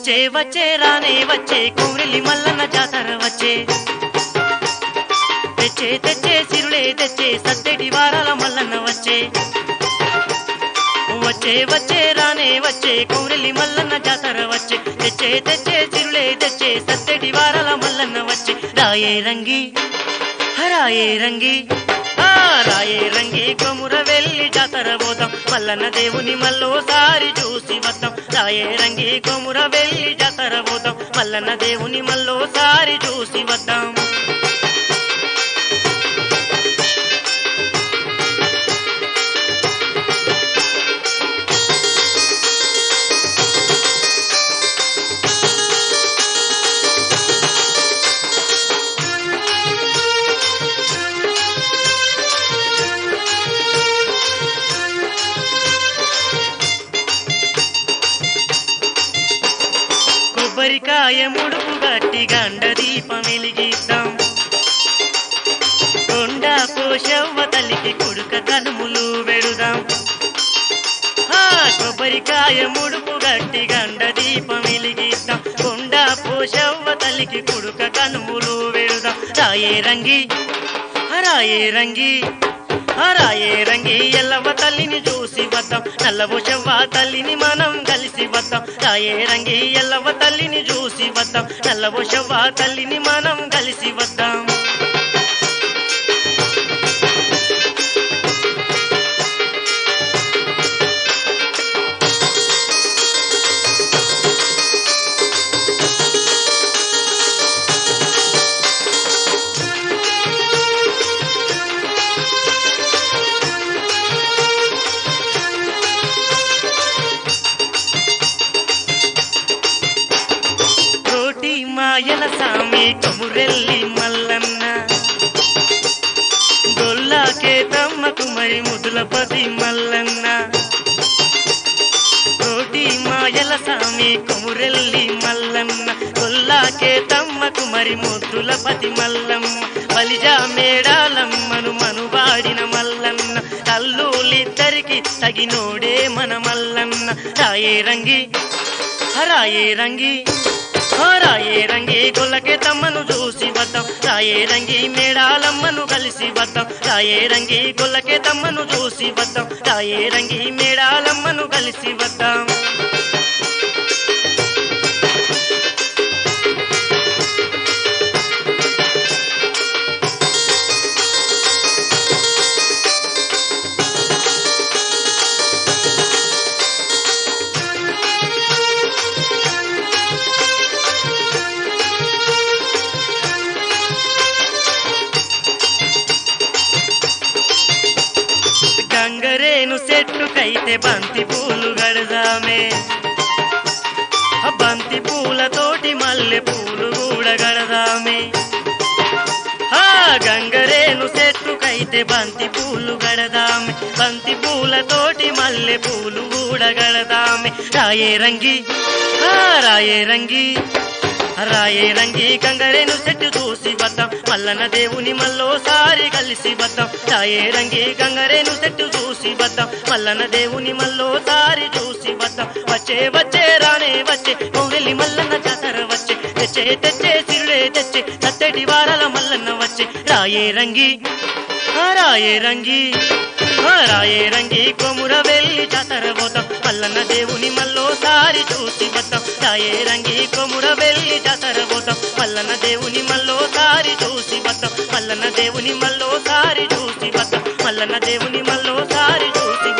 వచ్చే వచ్చే రానే వచ్చే కోరిలి మల్లన్న జాతర వచ్చే తెచ్చే తెచ్చే సిరులే తెచ్చే సత్తెటి వారాల మల్లన్న వచ్చే వచ్చే వచ్చే రానే వచ్చే కోరిలి మల్లన్న జాతర వచ్చే తెచ్చే తెచ్చే సిరులే తెచ్చే సత్తెటి వారాల మల్లన్న వచ్చే రాయే రంగి హరాయే రంగి ఆ రాయే రంగి కొముర వెళ్ళి జాతర పోతాం మల్లన్న దేవుని మళ్ళోసారి చూసి వద్దాం రాయే రంగి కొముర వెళ్ళి జాతర పోతాం మల్లన్న దేవుని మళ్ళోసారి చూసి వద్దాం కొబ్బరికాయ ముడుపు గట్టి గండ దీపం వెలిగిద్దాం కొండ పోషవ్వ తల్లికి కొడుక కనుములు వెడుదాం ఆ కొబ్బరికాయ ముడుపు గట్టి గండ దీపం వెలిగిద్దాం కొండ పోషవ్వ తల్లికి కొడుక కనుములు వెడుదాం రాయే రంగి రాయే రంగి రాయే రంగి ఎల్లవ్వ తల్లిని చూసి వద్దాం నల్లవ చెవ్వ తల్లిని మనం కలిసి వద్దాం రాయే రంగి ఎల్లవ్వ తల్లిని చూసి వద్దాం నల్లవ చెవ్వ తల్లిని మనం కలిసి వద్దాం కోటి మాయల సామి కొమురెల్లి మల్లన్న గొల్లాకే తమ్మకు మరి ముదులపతి మల్లన్న కోటి మాయల సామి కొమురెల్లి మల్లన్న గొల్లాకే తమ్మకు మరి ముద్దులపతి మల్లమ్మ బలిజా మేడాలమ్మను మనువాడిన మల్లన్న కల్లులిద్దరికి తగినోడే మన మల్లన్న రాయే రంగి హరాయే రంగి రాయే రంగి గొల్లకే తమ్మను చూసి వద్దాం రాయే రంగి మేడాలమ్మను కలిసి వద్దాం రాయే రంగి గొల్లకే తమ్మను చూసి వద్దాం రాయే రంగి మేడాలమ్మను కలిసి వద్దాం గంగరేను చెట్టుకైతే బంతి పూలు గడదామే ఆ బంతి పూలతోటి మల్లె పూలు కూడా గడదామే ఆ గంగరేను చెట్టుకైతే బంతి పూలు గడదామే బంతి పూలతోటి మల్లె పూలు కూడా గడదామే రాయే రంగి ఆ రాయే రంగి రాయే రంగి గంగరేను చెట్టు చూసి వద్దాం మల్లన్న దేవుని మళ్ళోసారి కలిసి వద్దాం రాయే రంగి గంగరేను చెట్టు చూసి వద్దాం మల్లన్న దేవుని మళ్ళోసారి చూసి వద్దాం వచ్చే వచ్చే రానే వచ్చే కోవెల్లి మల్లన్న జాతర వచ్చే తెచ్చే తెచ్చే సిరుడే తెచ్చే తత్తటి వారాల మల్లన్న వచ్చే రాయే రంగి ఆ రాయే రంగి ఆ రాయే రంగి కొముర వెళ్ళి జాతర పోతాం మల్లన్న దేవుని మళ్ళోసారి చూసి వద్దాం రాయే రంగి కొముర వెళ్ళి జాతర పోతాం మల్లన్న దేవుని మళ్ళోసారి చూసి వద్దాం మల్లన్న దేవుని మళ్ళోసారి చూసి వద్దాం మల్లన్న దేవుని మళ్ళోసారి చూసి